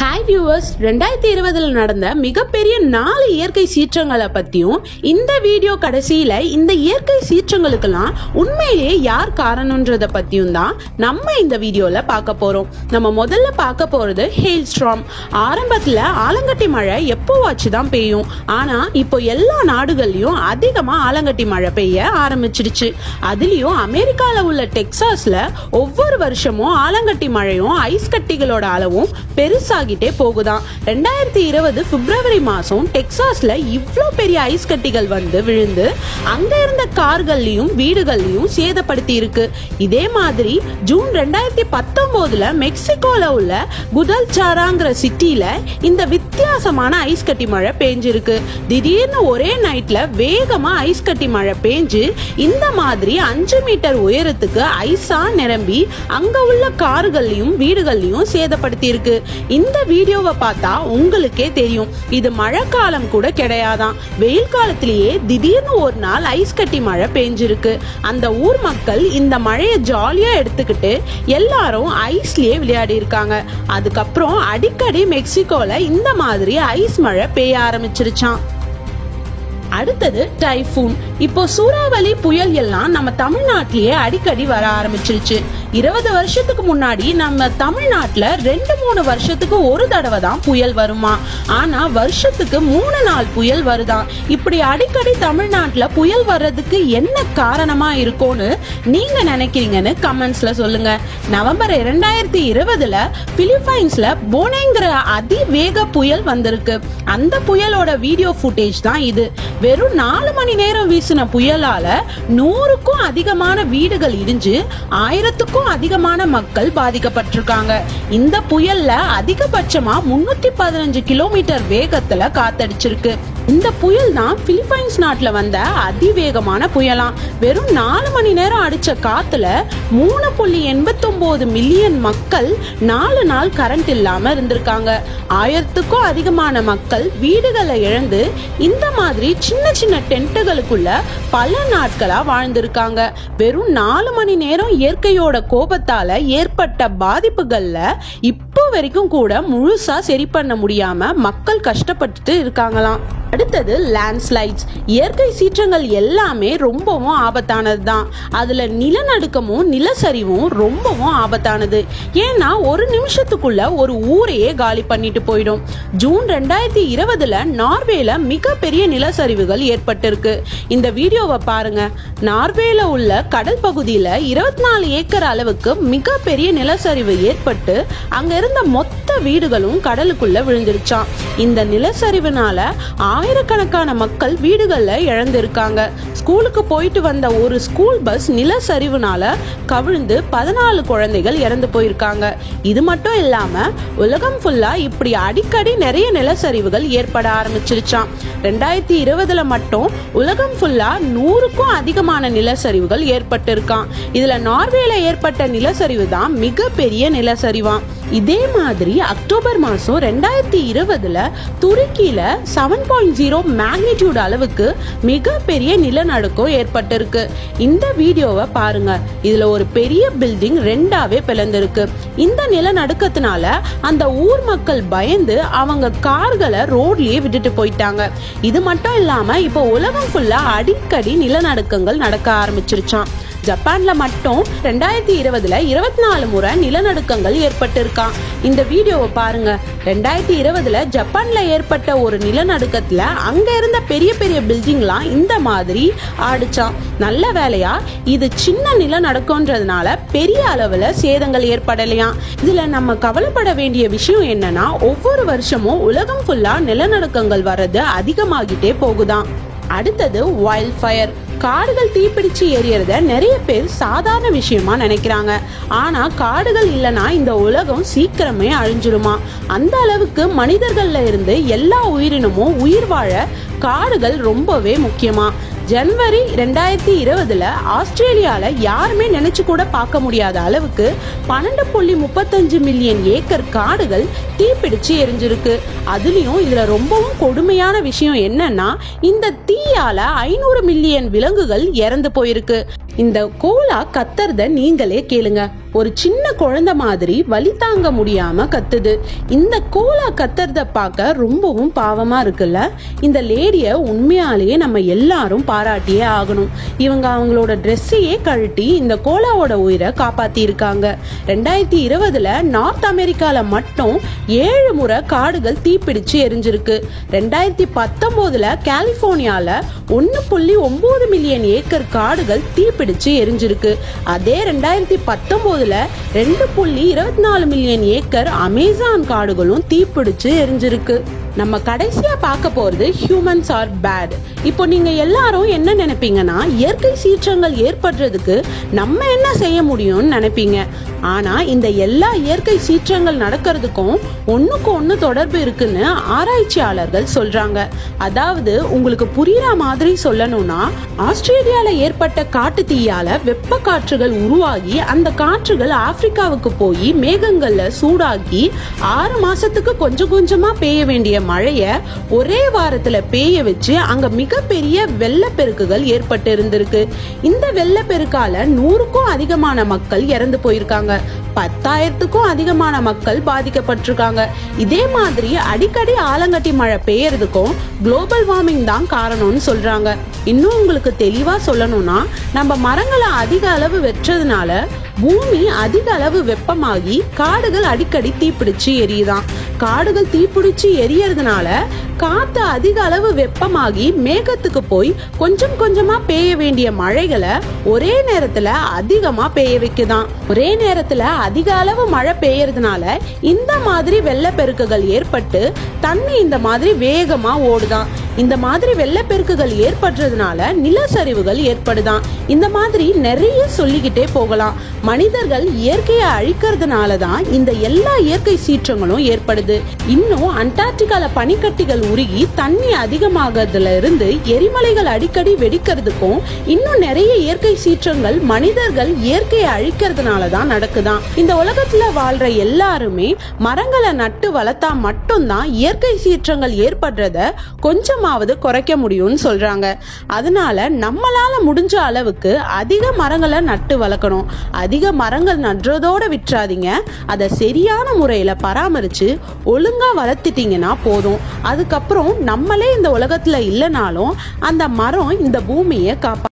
hi viewers ரெண்டாயிரத்தி இருபதுல நடந்த மிகப்பெரிய நாலு இயற்கை சீற்றங்களை பத்தியும் இந்த வீடியோ கடைசியில இந்த இயற்கை சீற்றங்களுக்கெல்லாம் உண்மையிலேயே யார் காரணம்ன்றத பத்தியும் தான் நம்ம இந்த வீடியோல பார்க்க போறோம் நம்ம முதல்ல பார்க்க போறது ஹெயில் ஸ்ட்ராம் ஆரம்பத்துல ஆலங்கட்டி மழை எப்போவாச்சு தான் பெய்யும் ஆனா இப்போ எல்லா நாடுகள்லயும் அதிகமா ஆலங்கட்டி மழை பெய்ய ஆரம்பிச்சிடுச்சு அதுலயும் அமெரிக்கால உள்ள டெக்சாஸ்ல ஒவ்வொரு வருஷமும் ஆலங்கட்டி மழையும் ஐஸ் கட்டிகளோட அளவும் பெருசாகிட்டே போகுதாம் ரெண்டாயிரத்தி இருபது பிப்ரவரி மாசம் டெக்சாஸ்ல இவ்ளோ பெரிய ஐஸ் கட்டிகள் வந்து விழுந்து அங்க இருந்த கார்கள்லயும் வீடுகள்லயும் சேதப்படுத்தி இருக்கு இதே மாதிரி ஜூன் ரெண்டாயிரத்தி பத்தொன்பதுல மெக்சிகோல உள்ள குதல்சாராங்கிற சிட்டில இந்த வித்தியாசமான ஐஸ் கட்டி மழை பெஞ்சிருக்கு திடீர்னு ஒரே நைட்ல வேகமா ஐஸ் கட்டி மழை பெஞ்சு இந்த மாதிரி அஞ்சு மீட்டர் உயரத்துக்கு ஐஸா நிரம்பி அங்க உள்ள கார்கள்லயும் வீடுகள்லயும் சேதப்படுத்தி இருக்கு இந்த வீடியோவை பார்த்தா உங்களுக்கே தெரியும் இது மழைக்காலம் கூட கிடையாதாம் வெயில் காலத்திலேயே திடீர்னு ஒரு நாள் ஐஸ் கட்டி மழை பெஞ்சிருக்கு அந்த ஊர் மக்கள் இந்த மழையை ஜாலியா எடுத்துக்கிட்டு எல்லாரும் ஐஸ்லயே விளையாடி இருக்காங்க அதுக்கப்புறம் அடிக்கடி மெக்சிகோல இந்த மாதிரி ஐஸ் மழை பெய்ய ஆரம்பிச்சிருச்சான் அடுத்தது டைஃபூன் இப்போ சூறாவளி புயல் எல்லாம் நம்ம தமிழ்நாட்டிலேயே அடிக்கடி வர ஆரம்பிச்சிருச்சு இருபது வருஷத்துக்கு முன்னாடி நம்ம தமிழ்நாட்டுல ரெண்டு மூணு வருஷத்துக்கு ஒரு தடவை தான் புயல் வருமா ஆனா வருஷத்துக்கு மூணு நாள் புயல் வருதாம் இப்படி அடிக்கடி தமிழ்நாட்டுல புயல் வர்றதுக்கு என்ன காரணமா இருக்கும்னு நீங்க நினைக்கிறீங்கன்னு கமெண்ட்ஸ்ல சொல்லுங்க நவம்பர் இரண்டாயிரத்தி இருபதுல பிலிப்பைன்ஸ்ல போனேங்கிற அதிவேக புயல் வந்திருக்கு அந்த புயலோட வீடியோ ஃபுட்டேஜ் தான் இது வெறும் நாலு மணி நேரம் வீசின புயலால நூறுக்கும் அதிகமான வீடுகள் இடிஞ்சு ஆயிரத்துக்கும் அதிகமான மக்கள் பாதிக்கப்பட்டிருக்காங்க இந்த புயல்ல அதிகபட்சமா முன்னூத்தி பதினஞ்சு கிலோமீட்டர் வேகத்துல காத்தடிச்சிருக்கு இந்த புயல் தான் பிலிப்பைன்ஸ் நாட்டுல வந்த அதிவேகமான புயலாம் வெறும் நாலு மணி நேரம் அடிச்ச காத்துல மூணு புள்ளி எண்பத்தி ஒன்பது மில்லியன் மக்கள் நாலு நாள் கரண்ட் இல்லாம இருந்திருக்காங்க ஆயிரத்துக்கும் அதிகமான மக்கள் வீடுகளை இழந்து இந்த மாதிரி சின்ன சின்ன டென்ட்டுகளுக்குள்ள பல நாட்களா வாழ்ந்திருக்காங்க வெறும் நாலு மணி நேரம் இயற்கையோட கோபத்தால ஏற்பட்ட பாதிப்புகள்ல இப்போ வரைக்கும் கூட முழுசா சரி பண்ண முடியாம மக்கள் கஷ்டப்பட்டுட்டு இருக்காங்களாம் அடுத்தது லேண்ட்ஸ்லைட்ஸ் இயற்கை சீற்றங்கள் எல்லாமே ரொம்பவும் ஆபத்தானது தான் அதுல நிலநடுக்கமும் நிலச்சரிவும் ரொம்பவும் ஆபத்தானது ஏன்னா ஒரு நிமிஷத்துக்குள்ள ஒரு ஊரையே காலி பண்ணிட்டு போயிடும் ஜூன் ரெண்டாயிரத்தி இருபதுல நார்வேல மிகப்பெரிய நிலச்சரிவுகள் ஏற்பட்டிருக்கு இந்த வீடியோவை பாருங்க நார்வேல உள்ள கடல் பகுதியில இருபத்தி நாலு ஏக்கர் அளவுக்கு மிகப்பெரிய நிலச்சரிவு ஏற்பட்டு அங்க இருந்த மொத்த வீடுகளும் கடலுக்குள்ள விழுந்துருச்சாம் இந்த நிலச்சரிவுனால ஆயிரக்கணக்கான மக்கள் வீடுகள்ல இழந்திருக்காங்க ஸ்கூலுக்கு போயிட்டு வந்த ஒரு ஸ்கூல் பஸ் நிலச்சரிவுனால கவிழ்ந்து பதினாலு குழந்தைகள் இறந்து போயிருக்காங்க இது மட்டும் இல்லாம உலகம் ஃபுல்லா இப்படி அடிக்கடி நிறைய நிலச்சரிவுகள் ஏற்பட ஆரம்பிச்சிருச்சாம் ரெண்டாயிரத்தி இருபதுல மட்டும் உலகம் ஃபுல்லா நூறுக்கும் அதிகமான நிலச்சரிவுகள் ஏற்பட்டிருக்கான் இதுல நார்வேல ஏற்பட்ட நிலச்சரிவு தான் மிகப்பெரிய நிலச்சரிவாம் இதே மாதிரி அக்டோபர் மாசம் ரெண்டாயிரத்தி இருபதுல துருக்கியில செவன் பாயிண்ட் ஜீரோ மேக்னிடியூட் அளவுக்கு மிகப்பெரிய நிலநடுக்கம் ஏற்பட்டிருக்கு இந்த வீடியோவை பாருங்க இதுல ஒரு பெரிய பில்டிங் ரெண்டாவே பிளந்திருக்கு இந்த நிலநடுக்கத்தினால அந்த ஊர் மக்கள் பயந்து அவங்க கார்களை ரோட்லயே விட்டுட்டு போயிட்டாங்க இது மட்டும் இல்லாம இப்போ உலகம் ஃபுல்லா அடிக்கடி நிலநடுக்கங்கள் நடக்க ஆரம்பிச்சிருச்சான் ஜப்பான்ல மட்டும் ரெண்டாயிரத்தி இருபதுல இருபத்தி நாலு முறை நிலநடுக்கங்கள் ஏற்பட்டிருக்கான் இந்த வீடியோவை பாருங்க ரெண்டாயிரத்தி இருபதுல ஜப்பான்ல ஏற்பட்ட ஒரு நிலநடுக்கத்துல அங்க இருந்த பெரிய பெரிய பில்டிங்லாம் இந்த மாதிரி ஆடிச்சான் நல்ல வேலையா இது சின்ன நிலநடுக்கம்ன்றதுனால பெரிய அளவுல சேதங்கள் ஏற்படலையாம் இதுல நம்ம கவலைப்பட வேண்டிய விஷயம் என்னன்னா ஒவ்வொரு வருஷமும் உலகம் ஃபுல்லா நிலநடுக்கங்கள் வர்றது அதிகமாகிட்டே போகுதாம் அடுத்தது வைல்ட் ஃபயர் காடுகள் தீப்பிடிச்சு எரியறத நிறைய பேர் சாதாரண விஷயமா நினைக்கிறாங்க ஆனா காடுகள் இல்லைன்னா இந்த உலகம் சீக்கிரமே அழிஞ்சிருமா அந்த அளவுக்கு மனிதர்கள்ல இருந்து எல்லா உயிரினமும் உயிர் வாழ காடுகள் ரொம்பவே முக்கியமா ஜனவரி ரெண்டாயிரத்தி இருபதுல ஆஸ்திரேலியால யாருமே நினைச்சு கூட பார்க்க முடியாத அளவுக்கு பன்னெண்டு புள்ளி முப்பத்தஞ்சு மில்லியன் ஏக்கர் காடுகள் தீப்பிடிச்சு எரிஞ்சிருக்கு அதுலயும் இதுல ரொம்பவும் கொடுமையான விஷயம் என்னன்னா இந்த தீயால ஐநூறு மில்லியன் விலங்குகள் இறந்து போயிருக்கு இந்த கோலா கத்துறத நீங்களே கேளுங்க ஒரு சின்ன குழந்தை மாதிரி வலி தாங்க முடியாம கத்துது இந்த கோலா கத்துறத பார்க்க ரொம்பவும் பாவமா இருக்குல்ல இந்த லேடிய உண்மையாலேயே நம்ம எல்லாரும் பாராட்டியே ஆகணும் இவங்க அவங்களோட ட்ரெஸ்ஸையே கழட்டி இந்த கோலாவோட உயிரை காப்பாத்தி இருக்காங்க ரெண்டாயிரத்தி இருபதுல நார்த் அமெரிக்கால மட்டும் ஏழு முறை காடுகள் தீப்பிடிச்சு எரிஞ்சிருக்கு ரெண்டாயிரத்தி பத்தொன்பதுல கலிபோர்னியால ஒன்னு புள்ளி ஒன்பது மில்லியன் ஏக்கர் காடுகள் தீப்பிடிச்சு எரிஞ்சிருக்கு அதே ரெண்டாயிரத்தி பத்தொன்பதுல ரெண்டு புள்ளி இருபத்தி நாலு மில்லியன் ஏக்கர் அமேசான் காடுகளும் தீப்பிடிச்சு எரிஞ்சிருக்கு நம்ம கடைசியா பார்க்க போறது ஹியூமன்ஸ் ஆர் பேட் இப்போ நீங்க எல்லாரும் என்ன நினைப்பீங்கன்னா இயற்கை சீற்றங்கள் ஏற்படுறதுக்கு நம்ம என்ன செய்ய முடியும்னு நினைப்பீங்க ஆனா இந்த எல்லா இயற்கை சீற்றங்கள் நடக்கிறதுக்கும் ஒண்ணுக்கு ஒண்ணு தொடர்பு இருக்குன்னு ஆராய்ச்சியாளர்கள் சொல்றாங்க அதாவது உங்களுக்கு புரியுற மாதிரி சொல்லணும்னா ஆஸ்திரேலியால ஏற்பட்ட காட்டு தீயால வெப்ப காற்றுகள் உருவாகி அந்த காற்றுகள் ஆப்பிரிக்காவுக்கு போய் மேகங்கள்ல சூடாக்கி ஆறு மாசத்துக்கு கொஞ்சம் கொஞ்சமா பெய்ய வேண்டிய மழைய ஒரே வாரத்துல பெய்ய வச்சு அங்க மிகப்பெரிய வெள்ளப்பெருக்குகள் ஏற்பட்டு இருந்திருக்கு இந்த வெள்ளப்பெருக்கால நூறுக்கும் அதிகமான மக்கள் இறந்து போயிருக்காங்க பத்தாயிரத்துக்கும் அதிகமான மக்கள் பாதிக்கப்பட்டிருக்காங்க இதே மாதிரி அடிக்கடி ஆலங்கட்டி மழை பெய்யறதுக்கும் குளோபல் வார்மிங் தான் காரணம்னு சொல்றாங்க இன்னும் உங்களுக்கு தெளிவா சொல்லணும்னா நம்ம மரங்களை அதிக அளவு வெற்றதுனால பூமி அதிக அளவு வெப்பமாகி காடுகள் அடிக்கடி தீப்பிடிச்சு எரியுதான் காடுகள் தீப்பிடிச்சு எரியறதுனால காத்து அதிக அளவு வெப்பமாகி மேகத்துக்கு போய் கொஞ்சம் கொஞ்சமா பெய்ய வேண்டிய மழைகளை ஒரே நேரத்துல அதிகமா பெய்ய வைக்குதாம் ஒரே நேரத்துல அதிக அளவு மழை பெய்யறதுனால இந்த மாதிரி வெள்ளப்பெருக்குகள் ஏற்பட்டு தண்ணி இந்த மாதிரி வேகமா ஓடுதான் இந்த மாதிரி வெள்ளப்பெருக்குகள் ஏற்படுறதுனால நிலச்சரிவுகள் ஏற்படுதாம் இந்த மாதிரி நிறைய சொல்லிக்கிட்டே போகலாம் மனிதர்கள் இயற்கையை அழிக்கிறதுனால தான் இந்த எல்லா இயற்கை சீற்றங்களும் ஏற்படுது இன்னும் அண்டார்டிகால பனிக்கட்டிகள் உருகி தண்ணி அதிகமாகறதுல இருந்து எரிமலைகள் அடிக்கடி வெடிக்கிறதுக்கும் இன்னும் நிறைய இயற்கை சீற்றங்கள் மனிதர்கள் இயற்கையை அழிக்கிறதுனால தான் நடக்குதாம் இந்த உலகத்துல வாழ்ற எல்லாருமே மரங்களை நட்டு வளர்த்தா மட்டும்தான் இயற்கை சீற்றங்கள் ஏற்படுறத கொஞ்சமாவது குறைக்க முடியும்னு சொல்றாங்க அதனால நம்மளால முடிஞ்ச அளவுக்கு அதிக மரங்களை நட்டு வளர்க்கணும் அதிக மரங்கள் நடுறதோட விட்டுறாதீங்க அதை சரியான முறையில பராமரிச்சு ஒழுங்கா வளர்த்துட்டீங்கன்னா போதும் அதுக்கப்புறம் நம்மளே இந்த உலகத்துல இல்லைனாலும் அந்த மரம் இந்த பூமியை காப்பா